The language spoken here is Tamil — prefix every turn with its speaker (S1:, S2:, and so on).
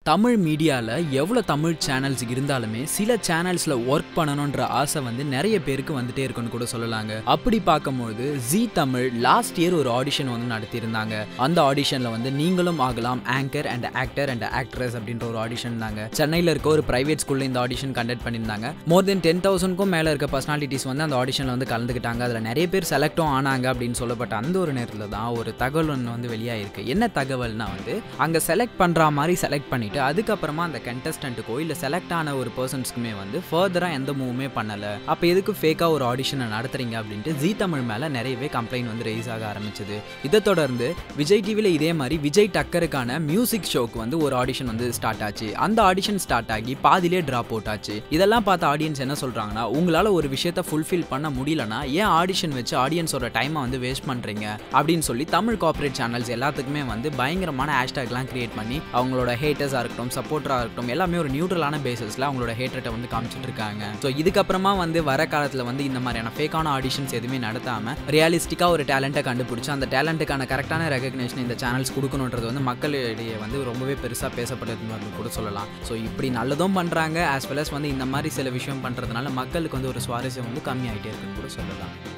S1: தமிழ் மீடியாவில் எவ்வளோ தமிழ் சேனல்ஸ் இருந்தாலுமே சில சேனல்ஸில் ஒர்க் பண்ணணுன்ற ஆசை வந்து நிறைய பேருக்கு வந்துட்டே இருக்குன்னு கூட சொல்லலாங்க அப்படி பார்க்கும்போது ஜி தமிழ் லாஸ்ட் இயர் ஒரு ஆடிஷன் வந்து நடத்தியிருந்தாங்க அந்த ஆடிஷனில் வந்து நீங்களும் ஆகலாம் anchor and actor and actress அப்படின்ற ஒரு ஆடிஷன் தாங்க சென்னையில் இருக்க ஒரு பிரைவேட் ஸ்கூலில் இந்த ஆடிஷன் கண்டக்ட் பண்ணியிருந்தாங்க மோர் தென் டென் தௌசண்ட்க்கும் மேலே இருக்க பர்சனாலிட்டிஸ் வந்து அந்த ஆடிஷனில் வந்து கலந்துக்கிட்டாங்க அதில் நிறைய பேர் செலக்டும் ஆனாங்க அப்படின்னு சொல்லப்பட்ட அந்த ஒரு நேரத்தில் தான் ஒரு தகவல் ஒன்று வந்து வெளியாயிருக்கு என்ன தகவல்னா வந்து அங்கே செலக்ட் பண்ணுற மாதிரி செலக்ட் பண்ணிட்டு அதுக்கப்புறமா அந்த கண்டஸ்டன்ட்டுக்கோ இல்லை செலக்ட் ஆன ஒரு பர்சன்ஸ்க்குமே வந்து ஃபர்தராக எந்த மூவுமே பண்ணலை அப்போ எதுக்கு ஃபேக்காக ஒரு ஆடிஷனை நடத்துறீங்க அப்படின்ட்டு ஜி தமிழ் மேலே நிறையவே கம்ப்ளைண்ட் வந்து ரைஸ் ஆக ஆரம்பிச்சது இதை தொடர்ந்து விஜய் டிவியில் இதே மாதிரி விஜய் டக்கருக்கான மியூசிக் ஷோக்கு வந்து ஒரு ஆடிஷன் வந்து ஸ்டார்ட் ஆச்சு அந்த ஆடிஷன் ஸ்டார்ட் ஆகி பாதிலே ட்ராப் அவுட் ஆச்சு இதெல்லாம் பார்த்த ஆடியன்ஸ் என்ன சொல்கிறாங்கன்னா உங்களால் ஒரு விஷயத்தை ஃபுல்ஃபில் பண்ண முடியலனா ஏன் ஆடிஷன் வச்சு ஆடியன்ஸோட டைமை வந்து வேஸ்ட் பண்ணுறீங்க அப்படின்னு சொல்லி தமிழ் கார்ப்பரேட் சேனல்ஸ் எல்லாத்துக்குமே வந்து பயங்கரமான ஹேஷ்டேக்லாம் கிரியேட் பண்ணி அவங்களோட ஹேட்டர்ஸாக இருக்கட்டும் சப்போர்ட்டராக இருக்கட்டும் எல்லாமே ஒரு நியூட்ரலான பேசிஸில் அவங்களோட ஹேட்டரை வந்து காமிச்சிட்டு இருக்காங்க ஸோ இதுக்கப்புறமா வந்து வர காலத்தில் வந்து இந்த மாதிரியான ஃபேக்கான ஆடிஷன்ஸ் எதுவுமே நடத்தாமல் ரியலிஸ்டிக்காக ஒரு டேலண்ட்டை கண்டுபிடிச்சி அந்த டேலண்ட்டுக்கான கரெக்டான ரெகக்னேஷன் இந்த சேனல்ஸ் கொடுக்கணுன்றது வந்து மக்களிடையே வந்து ரொம்பவே பெருசாக பேசப்படுதுன்னு கூட சொல்லலாம் ஸோ இப்படி நல்லதும் பண்ணுறாங்க ஆஸ் வெல் அஸ் வந்து இந்த மாதிரி சில விஷயம் பண்ணுறதுனால மக்களுக்கு வந்து ஒரு சுவாரஸ்யம் வந்து கம்மியாகிட்டே இருக்குன்னு கூட சொல்லலாம்